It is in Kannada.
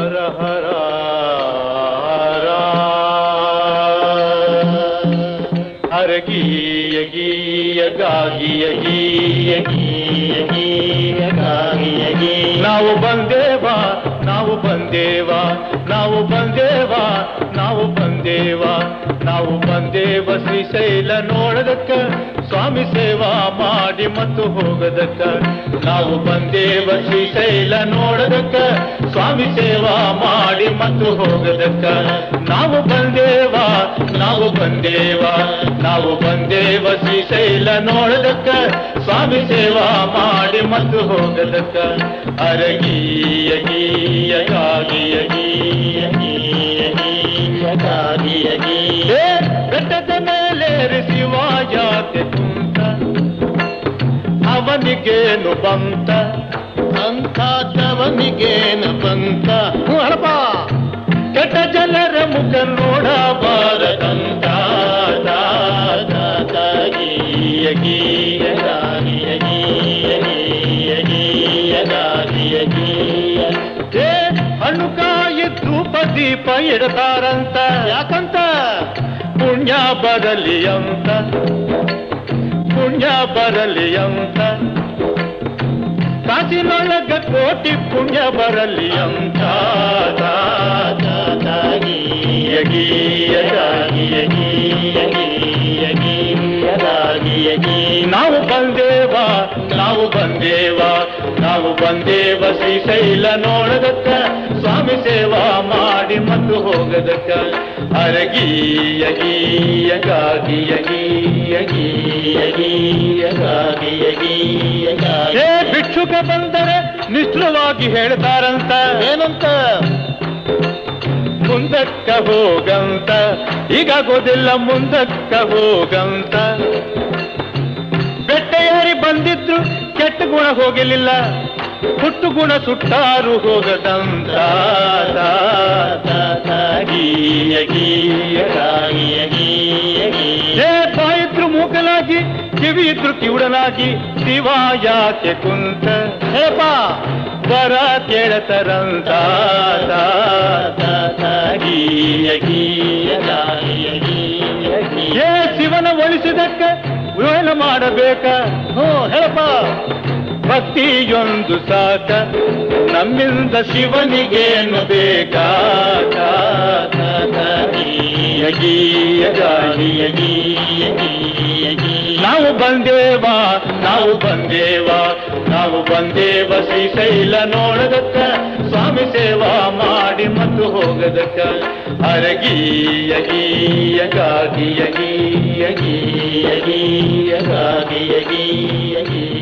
ಹರ ಹರ ಹರ ಹರ ಗೀಯ ಗೀಯ ಗಾಗಿಯ ಗೀಯ ಗೀಯ ಗೀಯ ಗಾಗಿಯ ಗೀ ನಾವು ಬಂದೇವ ನಾವು ಬಂದೇವ ನಾವು ಬಂದೇವ ನಾವು ಬಂದೇವ ನಾವು ಬಂದೇವ ಶ್ರೀಶೈಲ ನೋಡದಕ್ಕ ಸ್ವಾಮಿ ಸೇವಾ ಮಾಡಿ ಮತ್ತು ಹೋಗದಕ್ಕ ನಾವು ಬಂದೇವ ಶ್ರೀಶೈಲ ನೋಡದಕ್ಕ ಸ್ವಾಮಿ ಸೇವಾ ಮಾಡಿ ಮತ್ತು ಹೋಗದಕ್ಕ ನಾವು ಬಂದೇವ ನಾವು ಬಂದೇವ ನಾವು ಬಂದೇವ ಶ್ರೀಶೈಲ ನೋಡದಕ್ಕ ಸ್ವಾಮಿ ಸೇವಾ ಮಾಡಿ ಮತ್ತು ಹೋಗದಕ್ಕ ಅರಗೀಯ ಗೀಯ ಗಾಗಿಯ ಗೀಯ ಗೀಯ ಗೀಯ ಗಾಗಿಯ ಗೀಯ ಬೆಟ್ಟದ ಮೇಲೆ ಶಿವ ಯಾಕೆ ಕುಂತ ಅವನಿಗೇನು ಬಂತ ಅಂಥವನಿಗೇನು ಬಂತ ಹಳಪ ಕೆಟ್ಟ ಜನರ ಮುಖ ನೋಡಬಾರದಂತ ಗೀಯ ಗೀಯ ಗಾಗಿಯ ಗೀಯ ಗೀಯ ಗೀಯ ಗಾಗಿಯ ಗೀಯ ಏ ಹಣ್ಣುಕಾಯಿ ಧೂಪ ದೀಪ ಇಡತಾರಂತ ಯಾಕಂತ ಪುಣ್ಯ ಬರಲಿ ಅಂತ ಪುಣ್ಯ ಬರಲಿ ಅಂತ ಕಾಸಿನೊಳಗ ಕೋಟಿ ಪುಣ್ಯ ಬರಲಿ ಅಂತ ಗೀಯ ಗೀಯ ಗಾಗಿಯ ಗೀಯ ಗೀಯ ಗೀಯ ಗಾಗಿಯ ಗೀ ನಾವು ಬಂದೇವ ನಾವು ಬಂದೇವ ನಾವು ಬಂದೇವ ಶ್ರೀಶೈಲ ನೋಡದಕ್ಕ ಸ್ವಾಮಿ ಸೇವಾ ಮಾಡಿ ಮತ್ತು ಹೋಗದಕ್ಕ ಅರಗೀಯ ಗೀಯ ಗಾಗಿಯ ಗೀಯ ಗೀಯ ಗೀಯ ಗಾಗಿಯ ಗೀಯ ಗಾಗಿಯ ಭಿಕ್ಷುಕ ಬಂದರೆ ನಿಷ್ಠುರವಾಗಿ ಹೇಳ್ತಾರಂತ ಏನಂತ ಮುಂದಕ್ಕ ಹೋಗಂತ ಈಗಾಗೋದಿಲ್ಲ ಮುಂದಕ್ಕ ಹೋಗಂತ ಬೆಟ್ಟಯಾರಿ ಬಂದಿದ್ರು ಕೆಟ್ಟ ಗುಣ ಹೋಗಲಿಲ್ಲ ಹುಟ್ಟು ಗುಣ ಸುಟ್ಟಾರು ಹೋಗದಂತ ಗೀಯ ಗೀಯ ಗಾಗಿಯ ಗೀಯ ಗೀಯ ಬಾಯಿದ್ರು ಮೂಕಲಾಗಿ ಕಿವಿ ಇದ್ರು ಕಿವುಡನಾಗಿ ಶಿವ ಯಾಕೆ ಕುಂತ ಹೇಪ ಬರ ಕೇಳತರಂತ ಗೀಯ ಗೀಯ ಗಾಗಿಯ ಗೀಯ ಗೀಯ ಏ ಶಿವನ ಒಲಿಸಿದಕ್ಕ ವಿವರಣೆ ಮಾಡಬೇಕ ಹ್ಞೂ ಹೇಳಪ್ಪ ಭಕ್ತಿಯೊಂದು ಸಾಕ ನಮ್ಮಿಂದ ಶಿವನಿಗೇನು ಬೇಕಾ ಗೀಯ ಗೀಯ ಗಾಗಿಯ ಗೀಯ ಗೀಯ ಗೀಯ ನಾವು ಬಂದೇವ ನಾವು ಬಂದೇವ ನಾವು ಬಂದೇವ ಶ್ರೀಶೈಲ ನೋಡದಕ್ಕ ಸ್ವಾಮಿ ಸೇವಾ ಮಾಡಿ ಮತ್ತು ಹೋಗದಕ್ಕ ಅರಗೀಯ ಗೀಯ ಗಾಗಿಯ ಗೀಯ ಗೀಯ ಗೀಯ ಗಾಗಿಯ ಗೀಯ ಗೀಯ